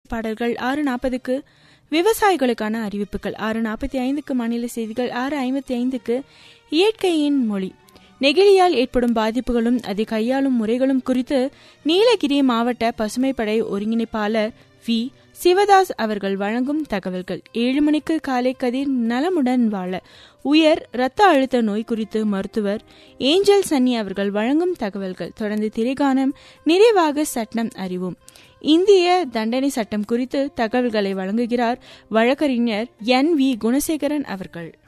பாடல்கள் ஆறு நாற்பதுக்கு விவசாயிகளுக்கான அறிவிப்புகள் ஆறு நாற்பத்தி ஐந்துக்கு மாநில செய்திகள் ஆறு ஐம்பத்தி ஐந்துக்கு இயற்கையின் மொழி நெகிழியால் ஏற்படும் பாதிப்புகளும் அதை கையாளும் முறைகளும் குறித்து நீலகிரி மாவட்ட பசுமைப்படை ஒருங்கிணைப்பாளர் வி சிவதாஸ் அவர்கள் வழங்கும் தகவல்கள் ஏழு மணிக்கு காலை கதிர் நலமுடன் வாழ உயர் இரத்த அழுத்த நோய் குறித்து மருத்துவர் ஏஞ்சல் சன்னி அவர்கள் வழங்கும் தகவல்கள் தொடர்ந்து திரைகானம் நிறைவாக சட்டம் அறிவோம் இந்திய தண்டனை சட்டம் குறித்து தகவல்களை வழங்குகிறார் வழக்கறிஞர் என் வி குணசேகரன் அவர்கள்